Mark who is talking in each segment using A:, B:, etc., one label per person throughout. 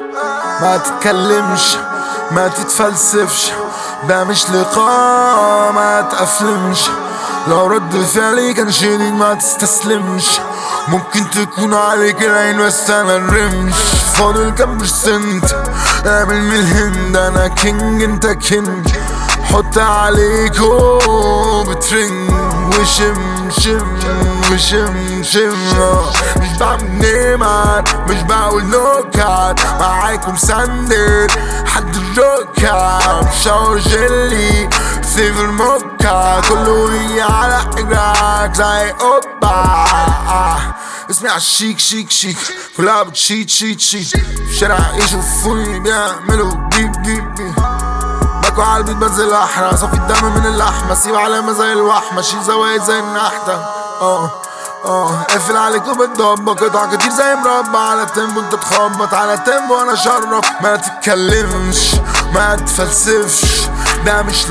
A: ما تتكلمش ما تتفلسفش ده مش لقاء ما تقفلمش لو رد فعلي كان شديد ما تستسلمش ممكن تكون عليك العين بس انا الرمش فاضل كام برسنت اعمل من الهند انا كينج انت كينج حط عليك هو بترنج وشم شم وشم شم آه. مش بعمل نيمار مش بقول نوكات معاكم ساندر حد الركاب شاور جيلي سيف الموكا كله يجي على حجرك زي اوبا آه. اسمي عالشيك شيك شيك كلها بتشيت شيت شيت في الشارع يشوفوني بيعملوا بيب بيب بيب باكو على البيت بنزل احرق صفي الدم من اللحمة سيب علامة زي الوحمة شيل زوايد زي النحتة اه اه قافل عليك وبتضبط قطع كتير زي مربع على التيمبو انت تخبط على التيمبو انا شرف ما تتكلمش ما تفلسفش ده مش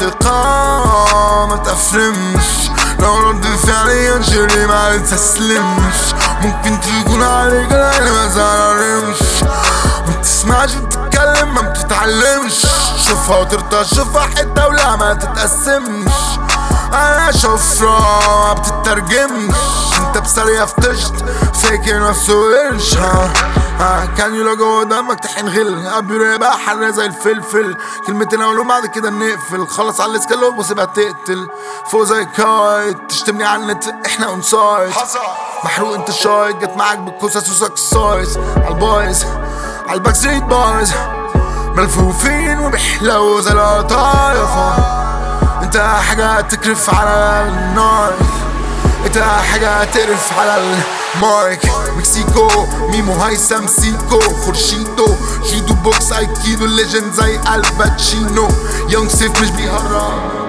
A: لقاء ما تفرمش لو رد فعلي انشري ما تستسلمش ممكن تكون عليك العين ما زعلمش ما بتسمعش بتتكلم ما بتتعلمش شوفها وترضى شوفها حتة ولا ما تتقسمش انا شفرة ما بتترجمش انت بسرية فتشت فاكر نفسه قرش ها ها كان يلا جوه دمك تحين غل ابي بقى حرة زي الفلفل كلمتين اقولهم بعد كده نقفل خلص على الاسكالوب وسيبها تقتل فوق زي كايت تشتمني على النت احنا اون سايد محروق انت شايط جت معاك بالكوسه سوسك سايز عالبايظ عالباك ستريت بايظ ملفوفين وبيحلو زي القطايف انت حاجة تكرف على النار انت حاجة تقرف على المايك مكسيكو ميمو هيثم سيكو خورشيدو جودو بوكس ايكيدو ليجند زي الباتشينو يونج سيف مش بيهرب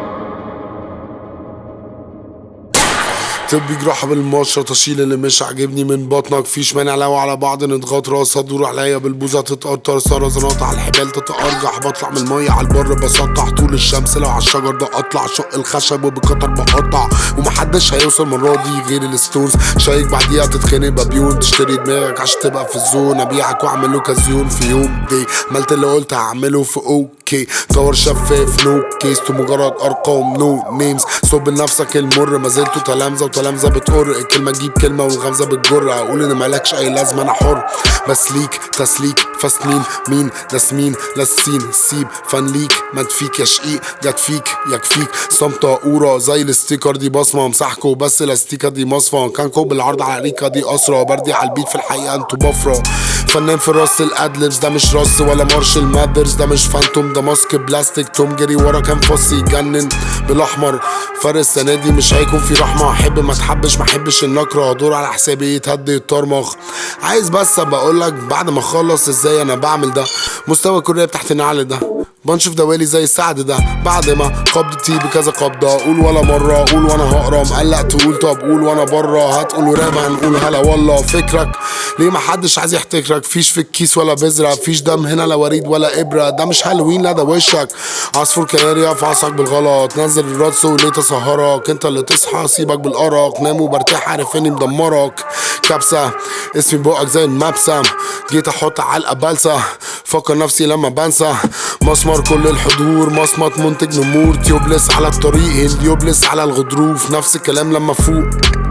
B: طبي جراحة بالمشرة تشيل اللي مش عاجبني من بطنك فيش مانع لو على بعض نضغط راسها تدور عليا بالبوزة تتقطر سرطانات على الحبال تتأرجح بطلع من المية على البر بسطح طول الشمس لو على الشجر ده اطلع شق الخشب وبقطر بقطع ومحدش هيوصل المرة دي غير الستونز شايك بعديها تتخانق بابيون تشتري دماغك عشان تبقى في الزون ابيعك واعمل له كازيون في يوم دي عملت اللي قلت هعمله في اوكي دور شفاف نو كيس تو مجرد ارقام نو نيمز صب لنفسك المر ما زلتوا تلامذة وتلامذة بتقر الكلمة تجيب كلمة والغمزة بتجر اقول ان مالكش اي لازمة انا حر بس ليك تسليك فسنين مين ده سمين لسين سيب فن ليك ما تفيك يا شقيق جت فيك يكفيك صمتة قورة زي الستيكر دي بصمة مسحكوا بس الاستيكر دي مصفى كان كوب العرض على ريكا دي اسرة بردي على البيت في الحقيقة انتوا بفرة فنان في راس الادلبس ده مش راس ولا مارش المادرز ده مش فانتوم ده ماسك بلاستيك توم جري ورا كام فص يجنن بالاحمر فرق السنة دي مش هيكون في رحمة احب ما تحبش ما احبش النكرة دور على حسابي يتهد يتطرمخ عايز بس ابقى اقولك بعد ما اخلص ازاي انا بعمل ده مستوى كوريا تحت النعل ده بنشوف دوالي زي السعد ده بعد ما قبضتي بكذا قبضة قول ولا مرة قول وانا هقرا مقلق تقول طب قول وانا بره هتقول راب هنقول هلا والله فكرك ليه ما حدش عايز يحتكرك فيش في الكيس ولا بذرة فيش دم هنا لا وريد ولا ابرة ده مش هالوين لا ده وشك عصفور كناري يقف عصاك بالغلط نزل الرقص وليه تسهرك انت اللي تصحى سيبك بالارق نام وبرتاح عارف اني مدمرك كبسة اسمي بقك زي المبسم جيت احط علقة بلسة فكر نفسي لما بنسى مسمار كل الحضور مصمت منتج نمور تيوبلس على الطريق هنديوبلس على الغضروف نفس الكلام لما فوق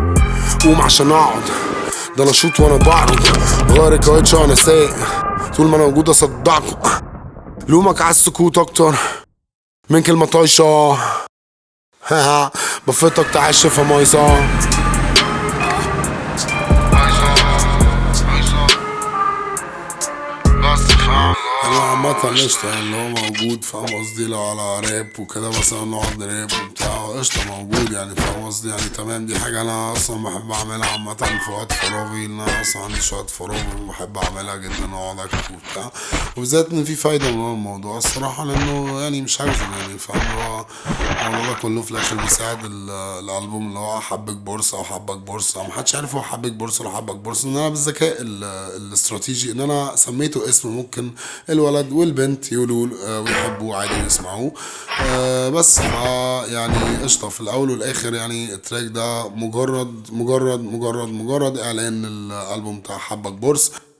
B: قوم عشان اقعد ده انا شوط وانا بعرض غير الكاوتش وانا سايق طول ما انا موجود اصدعكم لومك على السكوت اكتر من كلمة طايشة ها بفتك تعيش في مايصة انا عامة قشطة يعني اللي هو موجود فاهم قصدي لو على راب وكده مثلا نقعد راب وبتاع قشطة موجود يعني فاهم قصدي يعني تمام دي حاجة أنا أصلا بحب أعملها عامة في وقت فراغي إن أنا أصلا عندي شوية فراغ وبحب أعملها جدا أقعد أكتب وبتاع وبالذات إن في فايدة من الموضوع الصراحة لأنه يعني مش هكذب يعني فاهم اللي هو الموضوع ده كله في الآخر بيساعد ال- الألبوم اللي هو حبك بورصة أو حبك بورصة محدش عارف هو حبك بورصة ولا حبك بورصة إن أنا بالذكاء ال- الاستراتيجي إن أنا سميته اسم ممكن الولد والبنت يقولوا آه، ويحبوه عادي ويسمعوه آه، بس فا يعني قشطة في الأول والآخر يعني التراك ده مجرد مجرد مجرد مجرد إعلان الألبوم بتاع حبك بورس